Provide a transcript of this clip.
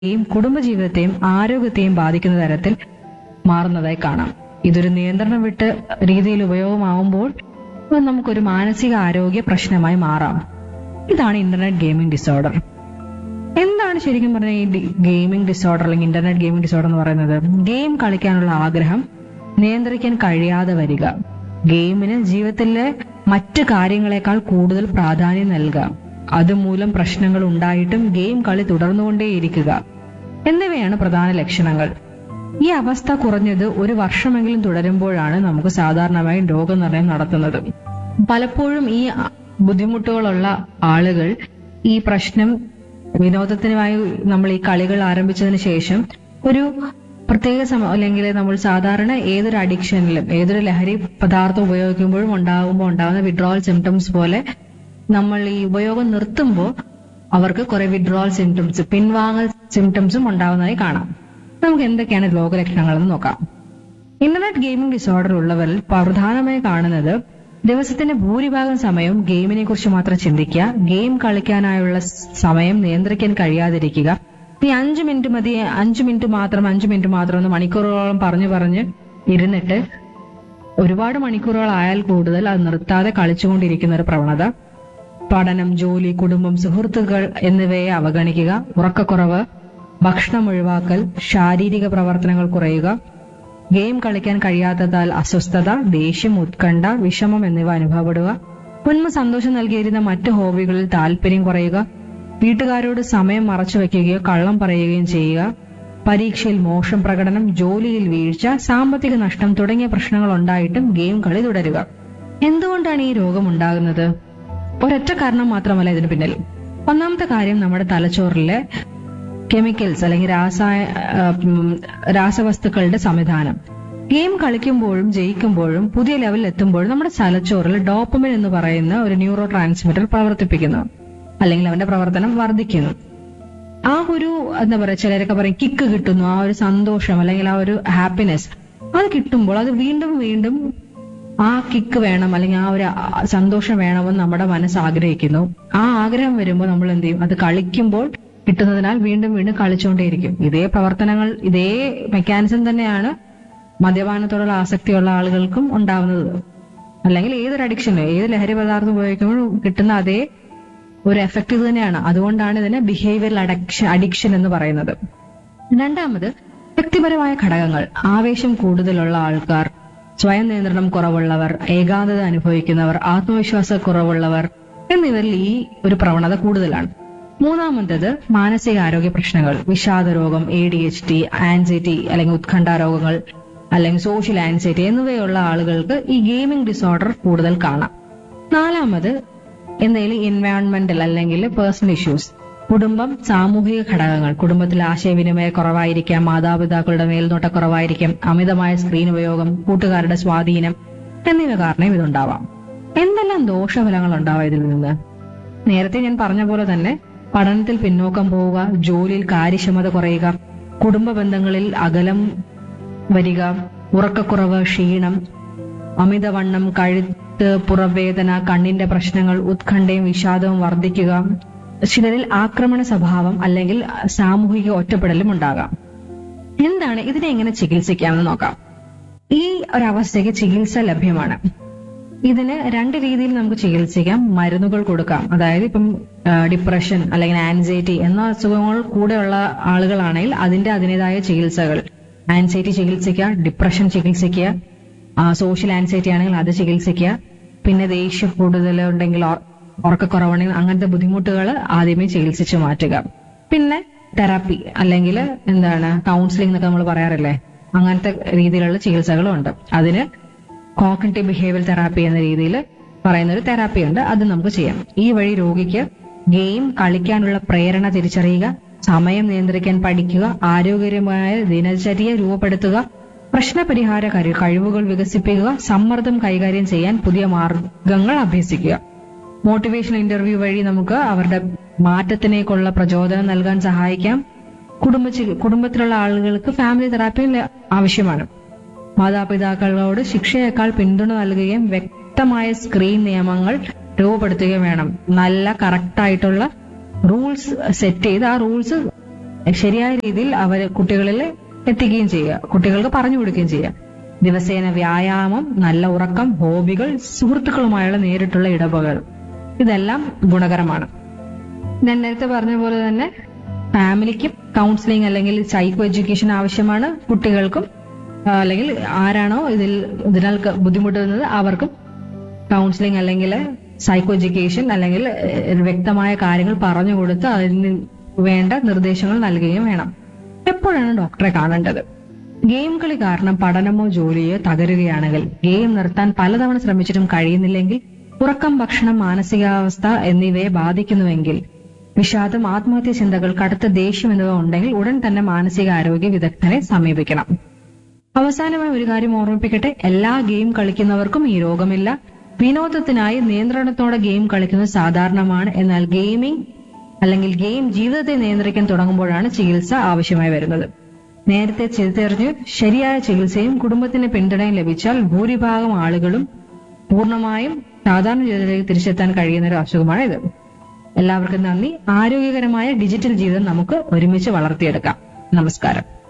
യും കുടുംബജീവിതത്തെയും ആരോഗ്യത്തെയും ബാധിക്കുന്ന തരത്തിൽ മാറുന്നതായി കാണാം ഇതൊരു നിയന്ത്രണം വിട്ട് രീതിയിൽ ഉപയോഗമാവുമ്പോൾ അത് നമുക്കൊരു മാനസിക ആരോഗ്യ പ്രശ്നമായി മാറാം ഇതാണ് ഇന്റർനെറ്റ് ഗെയിമിംഗ് ഡിസോർഡർ എന്താണ് ശരിക്കും പറഞ്ഞ ഈ ഗെയിമിംഗ് ഡിസോർഡർ അല്ലെങ്കിൽ ഇന്റർനെറ്റ് ഗെയിമിംഗ് ഡിസോർഡർ എന്ന് പറയുന്നത് ഗെയിം കളിക്കാനുള്ള ആഗ്രഹം നിയന്ത്രിക്കാൻ കഴിയാതെ വരിക ഗെയിമിന് ജീവിതത്തിലെ മറ്റു കാര്യങ്ങളെക്കാൾ കൂടുതൽ പ്രാധാന്യം നൽകുക അതുമൂലം പ്രശ്നങ്ങൾ ഉണ്ടായിട്ടും ഗെയിം കളി തുടർന്നുകൊണ്ടേയിരിക്കുക എന്നിവയാണ് പ്രധാന ലക്ഷണങ്ങൾ ഈ അവസ്ഥ കുറഞ്ഞത് ഒരു വർഷമെങ്കിലും തുടരുമ്പോഴാണ് നമുക്ക് സാധാരണമായി രോഗനിർണയം നടത്തുന്നത് പലപ്പോഴും ഈ ബുദ്ധിമുട്ടുകളുള്ള ആളുകൾ ഈ പ്രശ്നം വിനോദത്തിനുമായി നമ്മൾ ഈ കളികൾ ആരംഭിച്ചതിന് ശേഷം ഒരു പ്രത്യേക സമയം അല്ലെങ്കിൽ നമ്മൾ സാധാരണ ഏതൊരു അഡിക്ഷനിലും ഏതൊരു ലഹരി പദാർത്ഥം ഉപയോഗിക്കുമ്പോഴും ഉണ്ടാകുമ്പോൾ ഉണ്ടാകുന്ന വിഡ്രോവൽ സിംറ്റംസ് പോലെ നമ്മൾ ഈ ഉപയോഗം നിർത്തുമ്പോൾ അവർക്ക് കുറെ വിഡ്രോവൽ സിംറ്റംസ് പിൻവാങ്ങൽ സിംറ്റംസും ഉണ്ടാകുന്നതായി കാണാം നമുക്ക് എന്തൊക്കെയാണ് രോഗലക്ഷണങ്ങളെന്ന് നോക്കാം ഇന്റർനെറ്റ് ഗെയിമിംഗ് ഡിസോർഡർ ഉള്ളവരിൽ പ്രധാനമായി കാണുന്നത് ദിവസത്തിന്റെ ഭൂരിഭാഗം സമയവും ഗെയിമിനെ കുറിച്ച് മാത്രം ചിന്തിക്കുക ഗെയിം കളിക്കാനായുള്ള സമയം നിയന്ത്രിക്കാൻ കഴിയാതിരിക്കുക ഈ അഞ്ചു മിനിറ്റ് മതി അഞ്ചു മിനിറ്റ് മാത്രം അഞ്ചു മിനിറ്റ് മാത്രം എന്ന് മണിക്കൂറുകളോളം പറഞ്ഞു പറഞ്ഞ് ഇരുന്നിട്ട് ഒരുപാട് മണിക്കൂറുകളായാൽ കൂടുതൽ അത് നിർത്താതെ കളിച്ചുകൊണ്ടിരിക്കുന്ന ഒരു പ്രവണത പഠനം ജോലി കുടുംബം സുഹൃത്തുക്കൾ എന്നിവയെ അവഗണിക്കുക ഉറക്കക്കുറവ് ഭക്ഷണം ഒഴിവാക്കൽ ശാരീരിക പ്രവർത്തനങ്ങൾ കുറയുക ഗെയിം കളിക്കാൻ കഴിയാത്തതാൽ അസ്വസ്ഥത ദേഷ്യം ഉത്കണ്ഠ വിഷമം എന്നിവ അനുഭവപ്പെടുക മുൻപ് സന്തോഷം നൽകിയിരുന്ന മറ്റ് ഹോബികളിൽ താല്പര്യം കുറയുക വീട്ടുകാരോട് സമയം മറച്ചു വയ്ക്കുകയോ കള്ളം പറയുകയും ചെയ്യുക പരീക്ഷയിൽ മോശം പ്രകടനം ജോലിയിൽ വീഴ്ച സാമ്പത്തിക നഷ്ടം തുടങ്ങിയ പ്രശ്നങ്ങൾ ഉണ്ടായിട്ടും ഗെയിം കളി തുടരുക എന്തുകൊണ്ടാണ് ഈ രോഗം ഉണ്ടാകുന്നത് ഒരൊറ്റ കാരണം മാത്രമല്ല ഇതിന് പിന്നിൽ ഒന്നാമത്തെ കാര്യം നമ്മുടെ തലച്ചോറിലെ കെമിക്കൽസ് അല്ലെങ്കിൽ രാസായ ആ, ഉം, രാസവസ്തുക്കളുടെ സംവിധാനം ഗെയിം കളിക്കുമ്പോഴും ജയിക്കുമ്പോഴും പുതിയ ലെവലിൽ എത്തുമ്പോഴും നമ്മുടെ തലച്ചോറിൽ ഡോപ്പമിൻ എന്ന് പറയുന്ന ഒരു ന്യൂറോ ട്രാൻസ്മിറ്റർ പ്രവർത്തിപ്പിക്കുന്നു അല്ലെങ്കിൽ അവന്റെ പ്രവർത്തനം വർദ്ധിക്കുന്നു ആ ഒരു എന്താ പറയാ ചിലരൊക്കെ പറയും കിക്ക് കിട്ടുന്നു ആ ഒരു സന്തോഷം അല്ലെങ്കിൽ ആ ഒരു ഹാപ്പിനെസ് അത് കിട്ടുമ്പോൾ അത് വീണ്ടും വീണ്ടും ആ കിക്ക് വേണം അല്ലെങ്കിൽ ആ ഒരു ആ സന്തോഷം വേണമെന്ന് നമ്മുടെ മനസ്സ് ആഗ്രഹിക്കുന്നു ആ ആഗ്രഹം വരുമ്പോൾ നമ്മൾ എന്ത് ചെയ്യും അത് കളിക്കുമ്പോൾ കിട്ടുന്നതിനാൽ വീണ്ടും വീണ്ടും കളിച്ചുകൊണ്ടേയിരിക്കും ഇതേ പ്രവർത്തനങ്ങൾ ഇതേ മെക്കാനിസം തന്നെയാണ് മദ്യപാനത്തോടുള്ള ആസക്തിയുള്ള ആളുകൾക്കും ഉണ്ടാവുന്നത് അല്ലെങ്കിൽ ഏതൊരു അഡിക്ഷനും ഏത് ലഹരി പദാർത്ഥം ഉപയോഗിക്കുമ്പോഴും കിട്ടുന്ന അതേ ഒരു എഫക്റ്റ് ഇത് തന്നെയാണ് അതുകൊണ്ടാണ് ഇതിനെ ബിഹേവിയറൽ അഡിക്ഷൻ അഡിക്ഷൻ എന്ന് പറയുന്നത് രണ്ടാമത് വ്യക്തിപരമായ ഘടകങ്ങൾ ആവേശം കൂടുതലുള്ള ആൾക്കാർ സ്വയം നിയന്ത്രണം കുറവുള്ളവർ ഏകാന്തത അനുഭവിക്കുന്നവർ ആത്മവിശ്വാസ കുറവുള്ളവർ എന്നിവരിൽ ഈ ഒരു പ്രവണത കൂടുതലാണ് മൂന്നാമത്തേത് മാനസികാരോഗ്യ പ്രശ്നങ്ങൾ വിഷാദ രോഗം A D H T anxiety അല്ലെങ്കിൽ ഉത്കണ്ഠ രോഗങ്ങൾ അല്ലെങ്കിൽ സോഷ്യൽ ആൻസൈറ്റി എന്നിവയുള്ള ആളുകൾക്ക് ഈ ഗെയിമിംഗ് ഡിസോർഡർ കൂടുതൽ കാണാം നാലാമത് എന്തെങ്കിലും എൻവയോൺമെന്റൽ അല്ലെങ്കിൽ പേഴ്സണൽ ഇഷ്യൂസ് കുടുംബം സാമൂഹിക ഘടകങ്ങൾ കുടുംബത്തിൽ ആശയവിനിമയ കുറവായിരിക്കാം മാതാപിതാക്കളുടെ മേൽനോട്ട കുറവായിരിക്കാം അമിതമായ സ്ക്രീൻ ഉപയോഗം കൂട്ടുകാരുടെ സ്വാധീനം എന്നിവ കാരണം ഇതുണ്ടാവാം എന്തെല്ലാം ദോഷഫലങ്ങൾ ഉണ്ടാവാം ഇതിൽ നിന്ന് നേരത്തെ ഞാൻ പറഞ്ഞ പോലെ തന്നെ പഠനത്തിൽ പിന്നോക്കം പോവുക ജോലിയിൽ കാര്യക്ഷമത കുറയുക കുടുംബ ബന്ധങ്ങളിൽ അകലം വരിക ഉറക്കക്കുറവ് ക്ഷീണം അമിതവണ്ണം കഴുത്ത് പുറവേദന കണ്ണിന്റെ പ്രശ്നങ്ങൾ ഉത്കണ്ഠയും വിഷാദവും വർദ്ധിക്കുക ചിലരിൽ ആക്രമണ സ്വഭാവം അല്ലെങ്കിൽ സാമൂഹിക ഒറ്റപ്പെടലും ഉണ്ടാകാം എന്താണ് ഇതിനെ എങ്ങനെ ചികിത്സിക്കാമെന്ന് നോക്കാം ഈ ഒരവസ്ഥയ്ക്ക് ചികിത്സ ലഭ്യമാണ് ഇതിന് രണ്ട് രീതിയിൽ നമുക്ക് ചികിത്സിക്കാം മരുന്നുകൾ കൊടുക്കാം അതായത് ഇപ്പം ഡിപ്രഷൻ അല്ലെങ്കിൽ ആൻസൈറ്റി എന്ന അസുഖങ്ങൾ കൂടെയുള്ള ആളുകളാണെങ്കിൽ അതിന്റെ അതിൻ്റെതായ ചികിത്സകൾ ആൻസൈറ്റി ചികിത്സിക്കുക ഡിപ്രഷൻ ചികിത്സിക്കുക സോഷ്യൽ ആൻസൈറ്റി ആണെങ്കിൽ അത് ചികിത്സിക്കുക പിന്നെ ദേഷ്യം കൂടുതൽ ഉണ്ടെങ്കിൽ ഉറ- ഉറക്കക്കുറവുണ്ടെങ്കിൽ അങ്ങനത്തെ ബുദ്ധിമുട്ടുകൾ ആദ്യമേ ചികിത്സിച്ച് മാറ്റുക പിന്നെ തെറാപ്പി അല്ലെങ്കിൽ എന്താണ് കൗൺസിലിംഗ് എന്നൊക്കെ നമ്മൾ പറയാറില്ലേ അങ്ങനത്തെ രീതിയിലുള്ള ചികിത്സകളും ഉണ്ട് അതിന് കോഗ്നിറ്റീവ് ബിഹേവിയർ തെറാപ്പി എന്ന രീതിയിൽ പറയുന്ന ഒരു തെറാപ്പി ഉണ്ട് അത് നമുക്ക് ചെയ്യാം ഈ വഴി രോഗിക്ക് ഗെയിം കളിക്കാനുള്ള പ്രേരണ തിരിച്ചറിയുക സമയം നിയന്ത്രിക്കാൻ പഠിക്കുക ആരോഗ്യകരമായ ദിനചര്യ രൂപപ്പെടുത്തുക പ്രശ്നപരിഹാര കഴി- കഴിവുകൾ വികസിപ്പിക്കുക സമ്മർദ്ദം കൈകാര്യം ചെയ്യാൻ പുതിയ മാർഗങ്ങൾ അഭ്യസിക്കുക മോട്ടിവേഷൻ ഇന്റർവ്യൂ വഴി നമുക്ക് അവരുടെ മാറ്റത്തിനേക്കുള്ള പ്രചോദനം നൽകാൻ സഹായിക്കാം കുടുംബ ചി- കുടുംബത്തിലുള്ള ആളുകൾക്ക് ഫാമിലി തെറാപ്പി ല- ആവശ്യമാണ് മാതാപിതാക്കളോട് ശിക്ഷയേക്കാൾ പിന്തുണ നൽകുകയും വ്യക്തമായ സ്ക്രീൻ നിയമങ്ങൾ രൂപപ്പെടുത്തുകയും വേണം നല്ല കറക്റ്റ് ആയിട്ടുള്ള റൂൾസ് സെറ്റ് ചെയ്ത് ആ റൂൾസ് ശരിയായ രീതിയിൽ അവർ കുട്ടികളിൽ എത്തിക്കുകയും ചെയ്യുക കുട്ടികൾക്ക് പറഞ്ഞു കൊടുക്കുകയും ചെയ്യുക ദിവസേന വ്യായാമം നല്ല ഉറക്കം ഹോബികൾ സുഹൃത്തുക്കളുമായുള്ള നേരിട്ടുള്ള ഇടപെടൽ ഇതെല്ലാം ഗുണകരമാണ് ഞാൻ നേരത്തെ പറഞ്ഞ പോലെ തന്നെ ഫാമിലിക്കും കൗൺസിലിംഗ് അല്ലെങ്കിൽ സൈക്കോ എഡ്യൂക്കേഷൻ ആവശ്യമാണ് കുട്ടികൾക്കും ആ, അല്ലെങ്കിൽ ആരാണോ ഇതിൽ ഇതിനാൽ ക- ബുദ്ധിമുട്ടുന്നത് അവർക്കും കൗൺസിലിംഗ് അല്ലെങ്കിൽ സൈക്കോ എഡ്യൂക്കേഷൻ അല്ലെങ്കിൽ ഏഹ്, വ്യക്തമായ കാര്യങ്ങൾ പറഞ്ഞു കൊടുത്ത് അതിന് വേണ്ട നിർദ്ദേശങ്ങൾ നൽകുകയും വേണം എപ്പോഴാണ് ഡോക്ടറെ കാണേണ്ടത് ഗെയിം കളി കാരണം പഠനമോ ജോലിയോ തകരുകയാണെങ്കിൽ ഗെയിം നിർത്താൻ പലതവണ ശ്രമിച്ചിട്ടും കഴിയുന്നില്ലെങ്കിൽ ഉറക്കം ഭക്ഷണം മാനസികാവസ്ഥ എന്നിവയെ ബാധിക്കുന്നുവെങ്കിൽ വിഷാദം ആത്മഹത്യ ചിന്തകൾ കടുത്ത ദേഷ്യം എന്നിവ ഉണ്ടെങ്കിൽ ഉടൻ തന്നെ മാനസികാരോഗ്യ വിദഗ്ധനെ സമീപിക്കണം അവസാനമായി ഒരു കാര്യം ഓർമ്മിപ്പിക്കട്ടെ എല്ലാ ഗെയിം കളിക്കുന്നവർക്കും ഈ രോഗമില്ല വിനോദത്തിനായി നിയന്ത്രണത്തോടെ ഗെയിം കളിക്കുന്നത് സാധാരണമാണ് എന്നാൽ ഗെയിമിംഗ് അല്ലെങ്കിൽ ഗെയിം ജീവിതത്തെ നിയന്ത്രിക്കാൻ തുടങ്ങുമ്പോഴാണ് ചികിത്സ ആവശ്യമായി വരുന്നത് നേരത്തെ തിരിച്ചറിഞ്ഞ് ശരിയായ ചികിത്സയും കുടുംബത്തിന്റെ പിന്തുണയും ലഭിച്ചാൽ ഭൂരിഭാഗം ആളുകളും പൂർണ്ണമായും സാധാരണ ജീവിതത്തിലേക്ക് തിരിച്ചെത്താൻ കഴിയുന്ന ഒരു അസുഖമാണ് ഇത് എല്ലാവർക്കും നന്ദി ആരോഗ്യകരമായ ഡിജിറ്റൽ ജീവിതം നമുക്ക് ഒരുമിച്ച് വളർത്തിയെടുക്കാം നമസ്കാരം